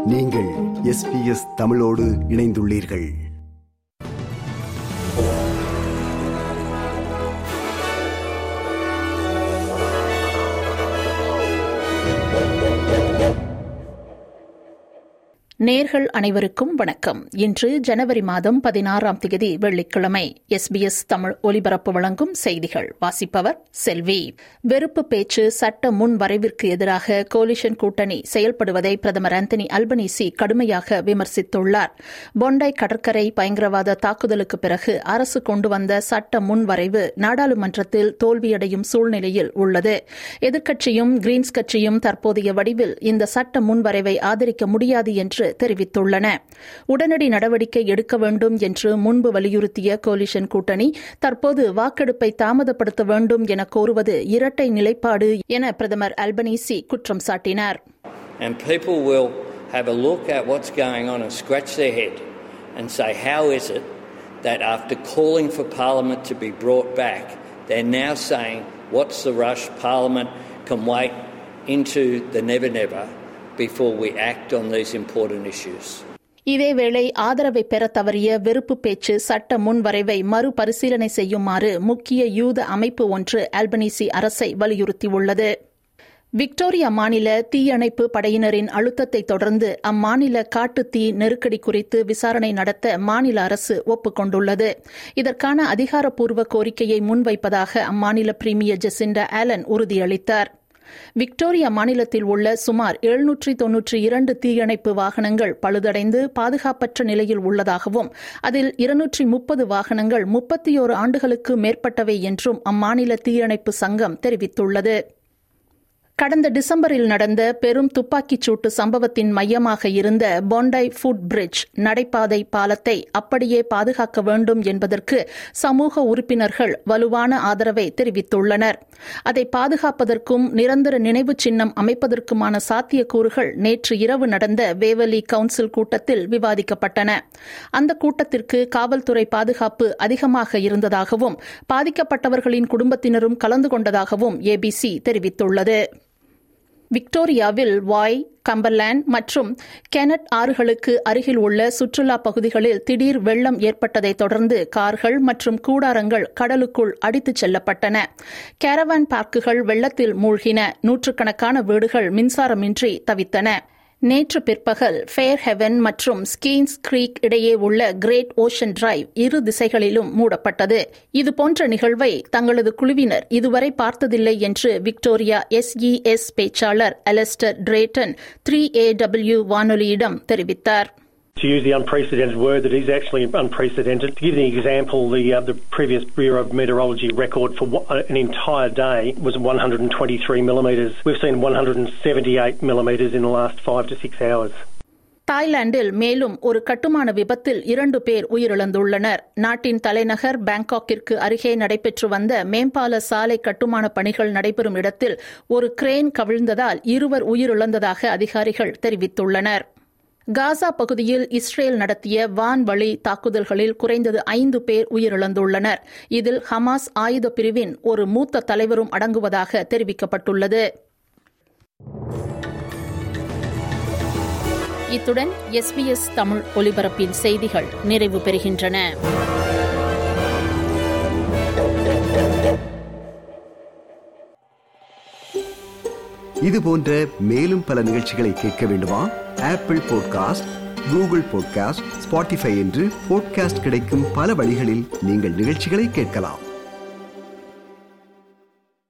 நீங்கள் எஸ்பிஎஸ் தமிழோடு இணைந்துள்ளீர்கள் நேர்கள் அனைவருக்கும் வணக்கம் இன்று ஜனவரி மாதம் பதினாறாம் தேதி வெள்ளிக்கிழமை எஸ்பிஎஸ் தமிழ் ஒலிபரப்பு வழங்கும் செய்திகள் வாசிப்பவர் செல்வி வெறுப்பு பேச்சு சட்ட முன் வரைவிற்கு எதிராக கோலிஷன் கூட்டணி செயல்படுவதை பிரதமர் ஆந்தனி அல்பனீசி கடுமையாக விமர்சித்துள்ளார் பொண்டாய் கடற்கரை பயங்கரவாத தாக்குதலுக்கு பிறகு அரசு கொண்டு வந்த சட்ட முன் வரைவு நாடாளுமன்றத்தில் தோல்வியடையும் சூழ்நிலையில் உள்ளது எதிர்க்கட்சியும் கிரீன்ஸ் கட்சியும் தற்போதைய வடிவில் இந்த சட்ட முன்வரைவை ஆதரிக்க முடியாது என்று தெரிவித்துள்ளன உடனடி நடவடிக்கை எடுக்க வேண்டும் என்று முன்பு வலியுறுத்திய கோலிஷன் கூட்டணி தற்போது வாக்கெடுப்பை தாமதப்படுத்த வேண்டும் என கோருவது இரட்டை நிலைப்பாடு என பிரதமர் அல்பனீசி குற்றம் சாட்டினார் And people will have a look at what's going on and scratch their head and say, How is it that after calling for Parliament to be brought back, they're now saying, What's the rush? Parliament can wait into the never never before we act on these important issues. இதேவேளை ஆதரவை பெற தவறிய வெறுப்பு பேச்சு சட்ட முன்வரைவை மறுபரிசீலனை செய்யுமாறு முக்கிய யூத அமைப்பு ஒன்று அல்பனீசி அரசை வலியுறுத்தியுள்ளது விக்டோரியா மாநில தீயணைப்பு படையினரின் அழுத்தத்தை தொடர்ந்து அம்மாநில காட்டுத்தீ நெருக்கடி குறித்து விசாரணை நடத்த மாநில அரசு ஒப்புக் கொண்டுள்ளது இதற்கான அதிகாரப்பூர்வ கோரிக்கையை முன்வைப்பதாக அம்மாநில பிரீமியர் ஜெசிண்டா ஆலன் உறுதியளித்தார் விக்டோரியா மாநிலத்தில் உள்ள சுமார் எழுநூற்றி தொன்னூற்றி இரண்டு தீயணைப்பு வாகனங்கள் பழுதடைந்து பாதுகாப்பற்ற நிலையில் உள்ளதாகவும் அதில் இருநூற்றி முப்பது வாகனங்கள் முப்பத்தியோரு ஆண்டுகளுக்கு மேற்பட்டவை என்றும் அம்மாநில தீயணைப்பு சங்கம் தெரிவித்துள்ளது கடந்த டிசம்பரில் நடந்த பெரும் துப்பாக்கிச் சூட்டு சம்பவத்தின் மையமாக இருந்த பொண்டாய் ஃபுட் பிரிட்ஜ் நடைபாதை பாலத்தை அப்படியே பாதுகாக்க வேண்டும் என்பதற்கு சமூக உறுப்பினர்கள் வலுவான ஆதரவை தெரிவித்துள்ளனர் அதை பாதுகாப்பதற்கும் நிரந்தர நினைவு சின்னம் அமைப்பதற்குமான சாத்தியக்கூறுகள் நேற்று இரவு நடந்த வேவலி கவுன்சில் கூட்டத்தில் விவாதிக்கப்பட்டன அந்த கூட்டத்திற்கு காவல்துறை பாதுகாப்பு அதிகமாக இருந்ததாகவும் பாதிக்கப்பட்டவர்களின் குடும்பத்தினரும் கலந்து கொண்டதாகவும் ஏபிசி தெரிவித்துள்ளது விக்டோரியாவில் வாய் கம்பர்லேண்ட் மற்றும் கெனட் ஆறுகளுக்கு அருகில் உள்ள சுற்றுலா பகுதிகளில் திடீர் வெள்ளம் ஏற்பட்டதை தொடர்ந்து கார்கள் மற்றும் கூடாரங்கள் கடலுக்குள் அடித்துச் செல்லப்பட்டன கேரவான் பார்க்குகள் வெள்ளத்தில் மூழ்கின நூற்றுக்கணக்கான வீடுகள் மின்சாரமின்றி தவித்தன நேற்று பிற்பகல் ஃபேர் ஹெவன் மற்றும் ஸ்கீன்ஸ் கிரீக் இடையே உள்ள கிரேட் ஓஷன் டிரைவ் இரு திசைகளிலும் மூடப்பட்டது இதுபோன்ற நிகழ்வை தங்களது குழுவினர் இதுவரை பார்த்ததில்லை என்று விக்டோரியா எஸ்இஎஸ் பேச்சாளர் Alistair Drayton three A W வானொலியிடம் தெரிவித்தார் To use the unprecedented word that is actually unprecedented. To give an example, the uh, the previous Bureau of Meteorology record for an entire day was 123 millimetres. We've seen 178 millimetres in the last five to six hours. தாய்லாந்தில் மேலும் ஒரு கட்டுமான விபத்தில் இரண்டு பேர் உயிரிழந்துள்ளனர் நாட்டின் தலைநகர் பாங்காக்கிற்கு அருகே நடைபெற்று வந்த மேம்பால சாலை கட்டுமான பணிகள் நடைபெறும் இடத்தில் ஒரு கிரேன் கவிழ்ந்ததால் இருவர் உயிரிழந்ததாக அதிகாரிகள் தெரிவித்துள்ளனர் காசா பகுதியில் இஸ்ரேல் நடத்திய வான்வழி தாக்குதல்களில் குறைந்தது ஐந்து பேர் உயிரிழந்துள்ளனர் இதில் ஹமாஸ் ஆயுத பிரிவின் ஒரு மூத்த தலைவரும் அடங்குவதாக தெரிவிக்கப்பட்டுள்ளது இத்துடன் எஸ்பிஎஸ் தமிழ் ஒலிபரப்பின் செய்திகள் நிறைவு பெறுகின்றன இது போன்ற மேலும் பல நிகழ்ச்சிகளை கேட்க வேண்டுமா Apple podcast Google podcast Spotify என்று பாட்காஸ்ட் கிடைக்கும் பல வழிகளில் நீங்கள் நிகழ்ச்சிகளை கேட்கலாம்